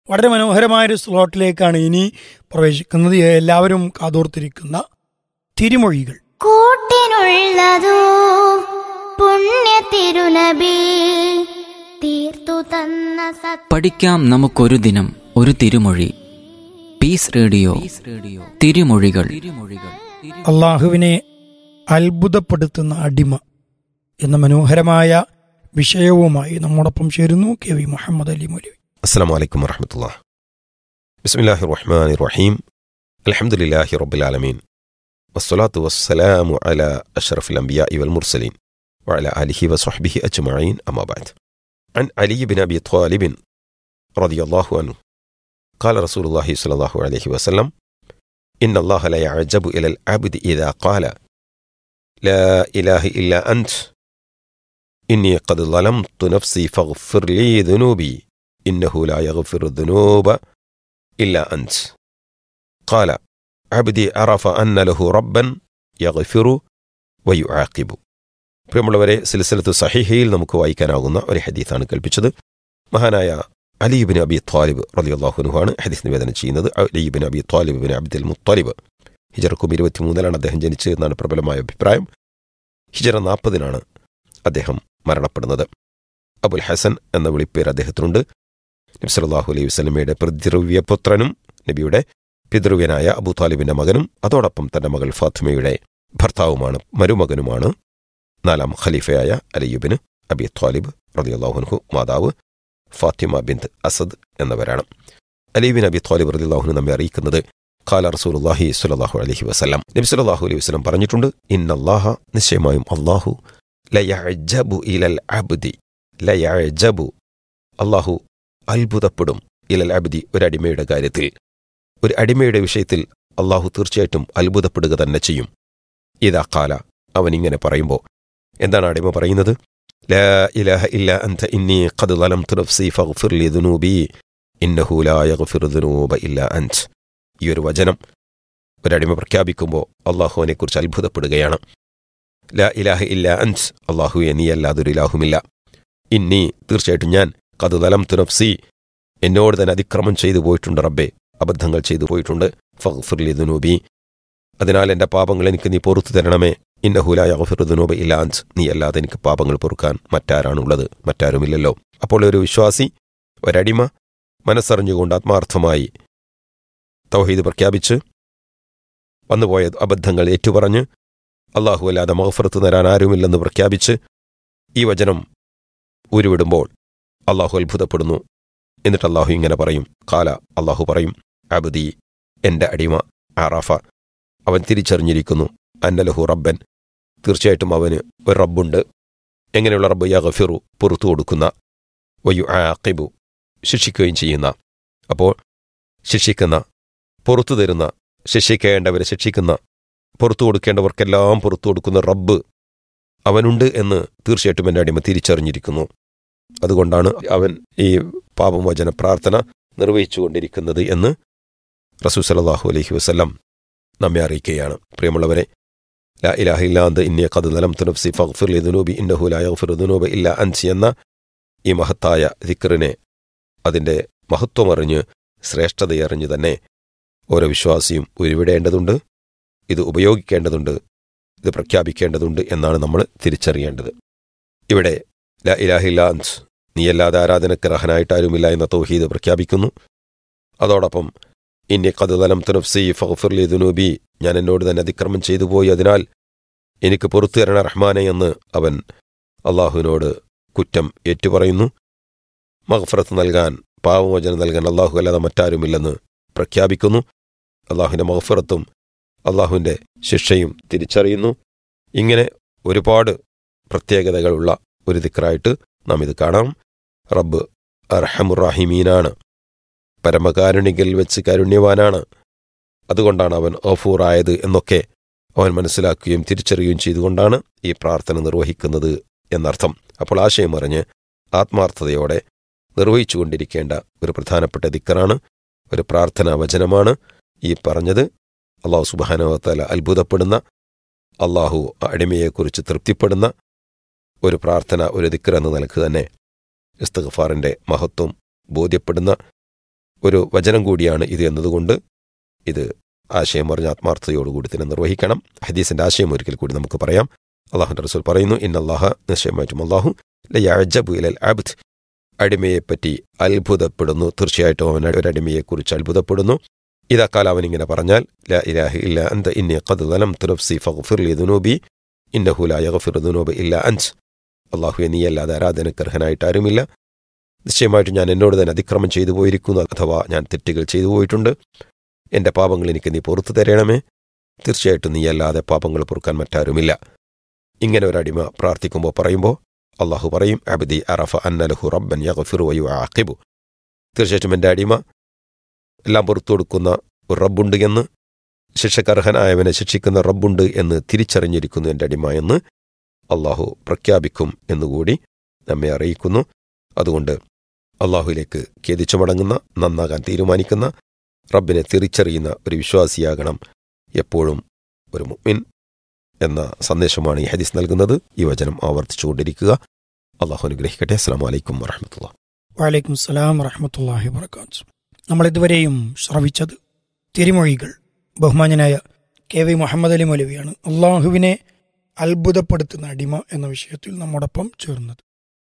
വളരെ മനോഹരമായൊരു സ്ലോട്ടിലേക്കാണ് ഇനി പ്രവേശിക്കുന്നത് എല്ലാവരും കാതോർത്തിരിക്കുന്ന തിരുമൊഴികൾ കൂട്ടിനുള്ളതോ പുണ്യ തിരുനബി തീർത്തു തന്ന സത് പഠിക്കാം നമുക്കൊരു ദിനം ഒരു തിരുമൊഴി പീസ് റേഡിയോ റേഡിയോ തിരുമൊഴികൾ തിരുമൊഴികൾ അള്ളാഹുവിനെ അത്ഭുതപ്പെടുത്തുന്ന അടിമ എന്ന മനോഹരമായ വിഷയവുമായി നമ്മോടൊപ്പം ചേരുന്നു കെ വി മുഹമ്മദ് അലി മൗലവി السلام عليكم ورحمة الله بسم الله الرحمن الرحيم الحمد لله رب العالمين والصلاة والسلام على أشرف الأنبياء والمرسلين وعلى آله وصحبه أجمعين أما بعد عن علي بن أبي طالب رضي الله عنه قال رسول الله صلى الله عليه وسلم إن الله لا يعجب إلى العبد إذا قال لا إله إلا أنت إني قد ظلمت نفسي فاغفر لي ذنوبي إنه لا يغفر الذنوب إلا أنت قال عبدي عرف أن له ربا يغفر ويعاقب പ്രിയമുള്ളവരെ സിൽസിലത്ത് സഹിഹയിൽ നമുക്ക് വായിക്കാനാകുന്ന ഒരു ഹദീത്താണ് കേൾപ്പിച്ചത് മഹാനായ അലീബിൻ അബി ത്വാലിബ് റലിയുള്ളാഹുനുഹാണ് ഹദീസ് നിവേദനം ചെയ്യുന്നത് Ali bin Abi Talib bin Abdul Muttalib ഹിജറക്കും ഇരുപത്തിമൂന്നിലാണ് അദ്ദേഹം ജനിച്ചത് എന്നാണ് പ്രബലമായ അഭിപ്രായം ഹിജറ നാൽപ്പതിനാണ് അദ്ദേഹം മരണപ്പെടുന്നത് അബുൽ ഹസൻ എന്ന വിളിപ്പേര് അദ്ദേഹത്തിനുണ്ട് നബി സല്ലല്ലാഹു അലൈഹി വസല്ലമയുടെ പിതൃവ്യപുത്രനും നബിയുടെ പിതൃവ്യനായ അബൂ താലിബിന്റെ മകനും അതോടൊപ്പം തന്റെ മകൾ ഫാത്തിമയുടെ ഭർത്താവുമാണ് മരുമകനുമാണ് നാലാം ഖലീഫയായ അലിയുബിന് അബി ത്വാലിബ് റളിയല്ലാഹുൻഹു മാതാവ് ഫാത്തിമ ബിന്ത് അസദ് എന്നിവരാണ് അലീബിൻ അബി ത്വാലിബ് റളിയല്ലാഹുനു നമ്മെ അറിയിക്കുന്നത് ഖാല റസൂലുള്ളാഹി സ്വല്ലല്ലാഹു അലൈഹി വസല്ലം നബി സല്ലല്ലാഹു അലൈഹി വസല്ലം പറഞ്ഞിട്ടുണ്ട് ഇന്നല്ലാഹ നിശ്ചയമായും അല്ലാഹു ലയഅജബു ഇലൽ അബ്ദി ലയഅജബു അല്ലാഹു അത്ഭുതപ്പെടും ഇലൽ അബ്ദി ഒരു അടിമയുടെ കാര്യത്തിൽ ഒരു അടിമയുടെ വിഷയത്തിൽ അള്ളാഹു തീർച്ചയായിട്ടും അത്ഭുതപ്പെടുക തന്നെ ചെയ്യും ഇതാ കാല അവൻ ഇങ്ങനെ പറയുമ്പോൾ എന്താണ് അടിമ പറയുന്നത് ലാ ഇലാഹ ഇല്ല അൻത ഇന്നി ഖദ് ളലംതു നഫ്സി ഫഗ്ഫിർ ലി ദുനൂബി ഇന്നഹു ലാ യഗ്ഫിറു ദുനൂബ ഇല്ല അൻത് ഈ ഒരു വചനം ഒരടിമ പ്രഖ്യാപിക്കുമ്പോൾ അള്ളാഹു അവനെക്കുറിച്ച് അത്ഭുതപ്പെടുകയാണ് ലാ ഇലാഹ ഇല്ല അൻത് അള്ളാഹുവെ നീ അല്ലാതൊരു ഇലാഹുമില്ല ഇന്നി തീർച്ചയായിട്ടും ഞാൻ കത് തലം തുനഫ്സി എന്നോട് തന്നെ അതിക്രമം ചെയ്തു പോയിട്ടുണ്ട് റബ്ബെ അബദ്ധങ്ങൾ ചെയ്തു പോയിട്ടുണ്ട് ഫഗ്ഫിർലി ദുനൂബി അതിനാൽ എൻ്റെ പാപങ്ങൾ എനിക്ക് നീ പൊറത്തു തരണമേ ഇന്നഹുലായ അഗഫിർ ദുനൂബ ഇല്ലാൻസ് നീ അല്ലാതെ എനിക്ക് പാപങ്ങൾ പൊറുക്കാൻ മറ്റാരാണുള്ളത് മറ്റാരുമില്ലല്ലോ അപ്പോൾ ഒരു വിശ്വാസി ഒരടിമ മനസ്സറിഞ്ഞുകൊണ്ട് ആത്മാർത്ഥമായി തൗഹീദ് പ്രഖ്യാപിച്ച് വന്നുപോയ അബദ്ധങ്ങൾ ഏറ്റുപറഞ്ഞ് അള്ളാഹു അല്ലാതെ മഹഫറത്ത് തരാൻ ആരുമില്ലെന്ന് പ്രഖ്യാപിച്ച് ഈ വചനം ഉരുവിടുമ്പോൾ അള്ളാഹു അത്ഭുതപ്പെടുന്നു എന്നിട്ട് അള്ളാഹു ഇങ്ങനെ പറയും കാല അള്ളാഹു പറയും അബുദി എന്റെ അടിമ ആറാഫ അവൻ തിരിച്ചറിഞ്ഞിരിക്കുന്നു അന്നലഹു റബ്ബൻ തീർച്ചയായിട്ടും അവന് ഒരു റബ്ബുണ്ട് എങ്ങനെയുള്ള റബ്ബ് യഗഫിറു പുറത്തു കൊടുക്കുന്ന വയു ആക്കിബു ശിക്ഷിക്കുകയും ചെയ്യുന്ന അപ്പോൾ ശിക്ഷിക്കുന്ന പുറത്തു തരുന്ന ശിക്ഷിക്കേണ്ടവരെ ശിക്ഷിക്കുന്ന പുറത്തു കൊടുക്കേണ്ടവർക്കെല്ലാം പുറത്തു കൊടുക്കുന്ന റബ്ബ് അവനുണ്ട് എന്ന് തീർച്ചയായിട്ടും എൻ്റെ അടിമ തിരിച്ചറിഞ്ഞിരിക്കുന്നു അതുകൊണ്ടാണ് അവൻ ഈ പാപമോചന പ്രാർത്ഥന നിർവഹിച്ചുകൊണ്ടിരിക്കുന്നത് എന്ന് റസൂ സലാഹു അലൈഹി വസ്ല്ലാം നമ്മെ അറിയിക്കുകയാണ് പ്രിയമുള്ളവരെ ലാ ഇലാഹ ഇല്ലാന്ത് ഇന്ത്യ കത് നലം തുനഫ്സി ഫഗ്ഫിർ ദുനൂബി ഇന്നഹു ലാ യഗ്ഫിറു ദുനൂബ ഇല്ല അൻസി എന്ന ഈ മഹത്തായ ദിക്റിനെ അതിൻ്റെ മഹത്വമറിഞ്ഞ് ശ്രേഷ്ഠതയറിഞ്ഞ് തന്നെ ഓരോ വിശ്വാസിയും ഉരുവിടേണ്ടതുണ്ട് ഇത് ഉപയോഗിക്കേണ്ടതുണ്ട് ഇത് പ്രഖ്യാപിക്കേണ്ടതുണ്ട് എന്നാണ് നമ്മൾ തിരിച്ചറിയേണ്ടത് ഇവിടെ ല ഇലാഹില്ലാൻസ് നീയല്ലാതെ ആരാധനക്ക് റഹനായിട്ട് ആരുമില്ല എന്ന തൗഹീദ് പ്രഖ്യാപിക്കുന്നു അതോടൊപ്പം ഇന്നി കതുതലം തുനഫ്സി ഫഗ്ഫിർലി ദുനൂബി ഞാൻ എന്നോട് തന്നെ അതിക്രമം ചെയ്തു പോയി അതിനാൽ എനിക്ക് പുറത്തു തരണ റഹ്മാനെ എന്ന് അവൻ അള്ളാഹുവിനോട് കുറ്റം ഏറ്റുപറയുന്നു മഹഫറത്ത് നൽകാൻ പാവമോചനം നൽകാൻ അള്ളാഹു അല്ലാതെ മറ്റാരുമില്ലെന്ന് പ്രഖ്യാപിക്കുന്നു അള്ളാഹുവിൻ്റെ മഹഫറത്തും അള്ളാഹുവിൻ്റെ ശിക്ഷയും തിരിച്ചറിയുന്നു ഇങ്ങനെ ഒരുപാട് പ്രത്യേകതകളുള്ള ഒരു ദിക്റായിട്ട് നാം ഇത് കാണാം റബ്ബ് അർഹമുറാഹിമീനാണ് പരമകാരുണികൽ വെച്ച് കാരുണ്യവാനാണ് അതുകൊണ്ടാണ് അവൻ ഓഫൂറായത് എന്നൊക്കെ അവൻ മനസ്സിലാക്കുകയും തിരിച്ചറിയുകയും ചെയ്തുകൊണ്ടാണ് ഈ പ്രാർത്ഥന നിർവഹിക്കുന്നത് എന്നർത്ഥം അപ്പോൾ ആശയം അറിഞ്ഞ് ആത്മാർത്ഥതയോടെ നിർവഹിച്ചുകൊണ്ടിരിക്കേണ്ട ഒരു പ്രധാനപ്പെട്ട ദിക്കറാണ് ഒരു പ്രാർത്ഥനാ വചനമാണ് ഈ പറഞ്ഞത് അള്ളാഹു സുബാനവത്തല അത്ഭുതപ്പെടുന്ന അള്ളാഹു അടിമയെക്കുറിച്ച് തൃപ്തിപ്പെടുന്ന ഒരു പ്രാർത്ഥന ഒരു ദിക്കർ എന്ന നിലക്ക് തന്നെ ഇസ്തഗഫാറിന്റെ മഹത്വം ബോധ്യപ്പെടുന്ന ഒരു വചനം കൂടിയാണ് ഇത് എന്നതുകൊണ്ട് ഇത് ആശയം പറഞ്ഞ ആത്മാർത്ഥതയോടുകൂടി തന്നെ നിർവഹിക്കണം ഹദീസിന്റെ ആശയം ഒരിക്കൽ കൂടി നമുക്ക് പറയാം അള്ളാഹുന്റെ റസൂൽ പറയുന്നു ഇന്നല്ലാഹ നിശ്ചയമായിട്ടും അള്ളാഹു ലയഅജബു ഇലൽ അബ്ദ് അടിമയെപ്പറ്റി അത്ഭുതപ്പെടുന്നു തീർച്ചയായിട്ടും അവൻ ഒരു അടിമയെക്കുറിച്ച് അത്ഭുതപ്പെടുന്നു ഇതാക്കാൽ അവൻ ഇങ്ങനെ പറഞ്ഞാൽ ലാ ഇലാഹ ഇല്ല അന്ത ഇന്നി ഖദ് ളലംതു നഫ്സി ഫഗ്ഫിർ ലി ദുനൂബി ഇന്നഹു ലാ യഗ്ഫിറു ദുനൂബ ഇല്ല അൻസ് അള്ളാഹുവെ നീയല്ലാതെ ആരാധനക്കർഹനായിട്ട് ആരുമില്ല നിശ്ചയമായിട്ടും ഞാൻ എന്നോട് തന്നെ അതിക്രമം ചെയ്തു പോയിരിക്കുന്നു അഥവാ ഞാൻ തെറ്റുകൾ ചെയ്തു പോയിട്ടുണ്ട് എൻ്റെ പാപങ്ങൾ എനിക്ക് നീ പുറത്തു തരണമേ തീർച്ചയായിട്ടും നീയല്ലാതെ പാപങ്ങൾ പൊറുക്കാൻ മറ്റാരുമില്ല ഇങ്ങനെ ഒരു അടിമ പ്രാർത്ഥിക്കുമ്പോൾ പറയുമ്പോൾ അള്ളാഹു പറയും അബ്ദി അറഫ അന്നലഹു റബ്ബൻ യഗ്ഫിറു വയു ആഖിബു തീർച്ചയായിട്ടും എൻ്റെ അടിമ എല്ലാം പുറത്തു കൊടുക്കുന്ന ഒരു റബ്ബുണ്ട് എന്ന് ശിക്ഷക്കർഹനായവനെ ശിക്ഷിക്കുന്ന റബ്ബുണ്ട് എന്ന് തിരിച്ചറിഞ്ഞിരിക്കുന്നു എൻ്റെ അടിമ എന്ന് അള്ളാഹു പ്രഖ്യാപിക്കും എന്നുകൂടി നമ്മെ അറിയിക്കുന്നു അതുകൊണ്ട് അള്ളാഹുവിലേക്ക് ഖേദിച്ചു മടങ്ങുന്ന നന്നാകാൻ തീരുമാനിക്കുന്ന റബ്ബിനെ തിരിച്ചറിയുന്ന ഒരു വിശ്വാസിയാകണം എപ്പോഴും ഒരു മുഅ്മിൻ എന്ന സന്ദേശമാണ് ഈ ഹദീസ് നൽകുന്നത് ഈ വചനം ആവർത്തിച്ചുകൊണ്ടിരിക്കുക അള്ളാഹു അനുഗ്രഹിക്കട്ടെ അസ്സാം വലൈക്കും വറഹമത്തുള്ള വലൈക്കും സ്സലാം വറഹമത്തല്ലാഹി വർക്കാത്തു നമ്മൾ ഇതുവരെയും ശ്രവിച്ചത് തിരുമൊഴികൾ ബഹുമാന്യനായ കെ വി മുഹമ്മദ് അലി മൗലവിയാണ് അള്ളാഹുവിനെ അത്ഭുതപ്പെടുത്തുന്ന അടിമ എന്ന വിഷയത്തിൽ നമ്മോടൊപ്പം ചേർന്നത്